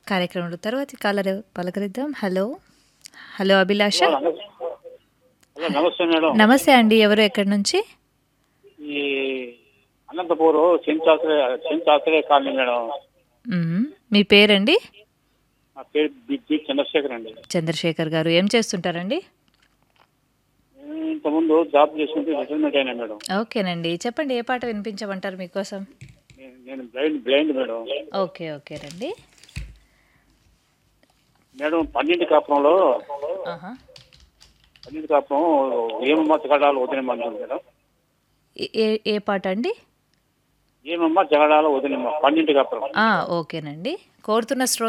కార్యక్రమంలో తర్వాతి కాలర్ పలకరిద్దాం హలో హలో అభిలాష హలో నమస్తే మేడం నమస్తే అండి ఎవరు ఎక్కడి నుంచి ఈ అనంతపూర్ సెంట్ శాస్త్రి సెంట్ శాస్త్రి కాలనీ మేడం మ్మ్. మీ పేరండి నా పేరు బి బి చంద్రశేఖర్ అండి చంద్రశేఖర్ గారు ఏం చేస్తుంటారండి నేను ఇంతకుముందు జాబ్ చేసింది రిటైర్మెంట్ అయినా మేడం ఓకేనండి చెప్పండి ఏ పాట వినిపించమంటారు మీకోసం నేను- నేను blind blind madam okay okay రండి మేడం పన్నెండు కాపురంలో ఆహా. పన్నెండు కాపురం ఏమమ్మ జగడాలు వదిలేమన్నారు మేడం ఏ- ఏ ఏ పాట అండి ఏమమ్మ జగడాలు వదిలేమ్మ పన్నెండు కాపురం ఆ, ఓకేనండి కోరుతున్న శ్రో